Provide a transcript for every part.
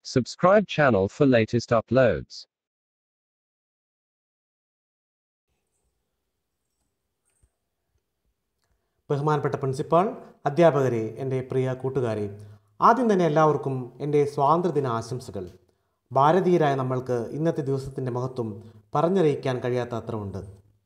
Subscribe channel for latest uploads. ബഹുമാനപ്പെട്ട principal അധ്യാപകരെ എൻ്റെ പ്രിയ കൂട്ടുകാരെ ആദ്യം തന്നെ എല്ലാവർക്കും എൻ്റെ സ്വാതന്ത്ര്യദിന ആശംസകൾ ഭാരതീയരായ നമ്മൾക്ക് ഇന്നത്തെ ദിവസത്തിൻ്റെ മഹത്വം പറഞ്ഞറിയിക്കാൻ കഴിയാത്ത അത്രമുണ്ട്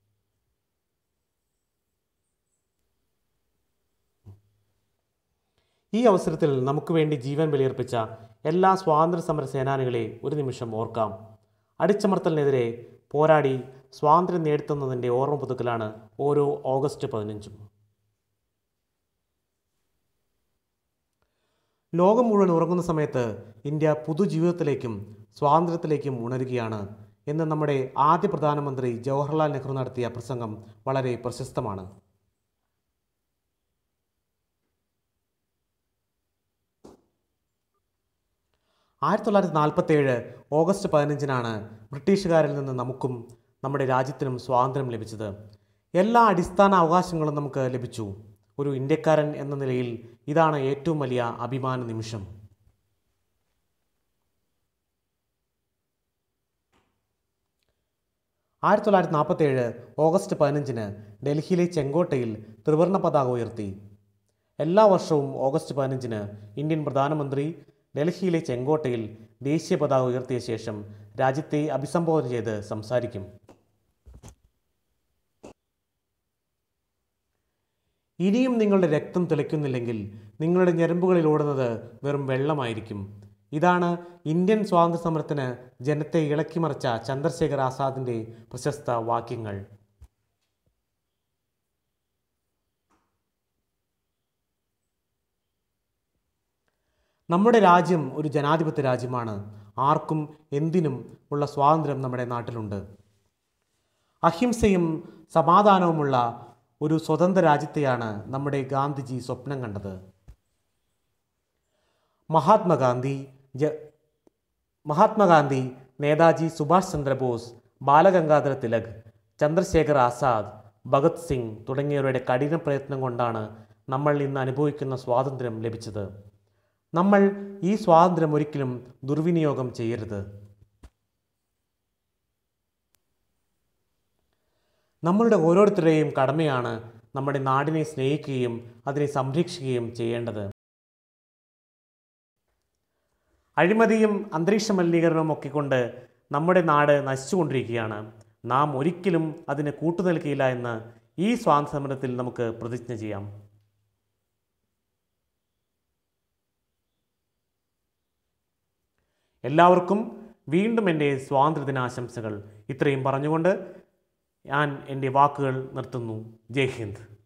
ഈ അവസരത്തിൽ നമുക്ക് വേണ്ടി ജീവൻ ബലിയർപ്പിച്ച എല്ലാ സ്വാതന്ത്ര്യ സമര സേനാനികളെ ഒരു നിമിഷം ഓർക്കാം അടിച്ചമർത്തലിനെതിരെ പോരാടി സ്വാതന്ത്ര്യം നേടുത്തുന്നതിൻ്റെ ഓർമ്മ പുതുക്കലാണ് ഓരോ ഓഗസ്റ്റ് പതിനഞ്ചും ലോകം മുഴുവൻ ഉറങ്ങുന്ന സമയത്ത് ഇന്ത്യ പുതുജീവിതത്തിലേക്കും സ്വാതന്ത്ര്യത്തിലേക്കും ഉണരുകയാണ് എന്ന് നമ്മുടെ ആദ്യ പ്രധാനമന്ത്രി ജവഹർലാൽ നെഹ്റു നടത്തിയ പ്രസംഗം വളരെ പ്രശസ്തമാണ് ആയിരത്തി തൊള്ളായിരത്തി നാൽപ്പത്തേഴ് ഓഗസ്റ്റ് പതിനഞ്ചിനാണ് ബ്രിട്ടീഷുകാരിൽ നിന്ന് നമുക്കും നമ്മുടെ രാജ്യത്തിനും സ്വാതന്ത്ര്യം ലഭിച്ചത് എല്ലാ അടിസ്ഥാന അവകാശങ്ങളും നമുക്ക് ലഭിച്ചു ഒരു ഇന്ത്യക്കാരൻ എന്ന നിലയിൽ ഇതാണ് ഏറ്റവും വലിയ അഭിമാന നിമിഷം ആയിരത്തി തൊള്ളായിരത്തി നാൽപ്പത്തേഴ് ഓഗസ്റ്റ് പതിനഞ്ചിന് ഡൽഹിയിലെ ചെങ്കോട്ടയിൽ ത്രിവർണ പതാക ഉയർത്തി എല്ലാ വർഷവും ഓഗസ്റ്റ് പതിനഞ്ചിന് ഇന്ത്യൻ പ്രധാനമന്ത്രി ഡൽഹിയിലെ ചെങ്കോട്ടയിൽ ദേശീയ പതാക ഉയർത്തിയ ശേഷം രാജ്യത്തെ അഭിസംബോധന ചെയ്ത് സംസാരിക്കും ഇനിയും നിങ്ങളുടെ രക്തം തിളയ്ക്കുന്നില്ലെങ്കിൽ നിങ്ങളുടെ ഞരമ്പുകളിൽ ഓടുന്നത് വെറും വെള്ളമായിരിക്കും ഇതാണ് ഇന്ത്യൻ സ്വാതന്ത്ര്യ സമരത്തിന് ജനത്തെ ഇളക്കിമറിച്ച ചന്ദ്രശേഖർ ആസാദിൻ്റെ പ്രശസ്ത വാക്യങ്ങൾ നമ്മുടെ രാജ്യം ഒരു ജനാധിപത്യ രാജ്യമാണ് ആർക്കും എന്തിനും ഉള്ള സ്വാതന്ത്ര്യം നമ്മുടെ നാട്ടിലുണ്ട് അഹിംസയും സമാധാനവുമുള്ള ഒരു സ്വതന്ത്ര രാജ്യത്തെയാണ് നമ്മുടെ ഗാന്ധിജി സ്വപ്നം കണ്ടത് മഹാത്മാഗാന്ധി ജ മഹാത്മാഗാന്ധി നേതാജി സുഭാഷ് ചന്ദ്രബോസ് ബാലഗംഗാധര തിലക് ചന്ദ്രശേഖർ ആസാദ് ഭഗത് സിംഗ് തുടങ്ങിയവരുടെ കഠിന പ്രയത്നം കൊണ്ടാണ് നമ്മൾ ഇന്ന് അനുഭവിക്കുന്ന സ്വാതന്ത്ര്യം ലഭിച്ചത് നമ്മൾ ഈ സ്വാതന്ത്ര്യം ഒരിക്കലും ദുർവിനിയോഗം ചെയ്യരുത് നമ്മളുടെ ഓരോരുത്തരുടെയും കടമയാണ് നമ്മുടെ നാടിനെ സ്നേഹിക്കുകയും അതിനെ സംരക്ഷിക്കുകയും ചെയ്യേണ്ടത് അഴിമതിയും അന്തരീക്ഷ മലിനീകരണവും ഒക്കെ കൊണ്ട് നമ്മുടെ നാട് നശിച്ചുകൊണ്ടിരിക്കുകയാണ് നാം ഒരിക്കലും അതിന് കൂട്ടുനിൽക്കില്ല എന്ന് ഈ സ്വാതന്ത്ര്യ സമരത്തിൽ നമുക്ക് പ്രതിജ്ഞ ചെയ്യാം എല്ലാവർക്കും വീണ്ടും എൻ്റെ സ്വാതന്ത്ര്യദിനാശംസകൾ ഇത്രയും പറഞ്ഞുകൊണ്ട് ഞാൻ എൻ്റെ വാക്കുകൾ നിർത്തുന്നു ജയ് ഹിന്ദ്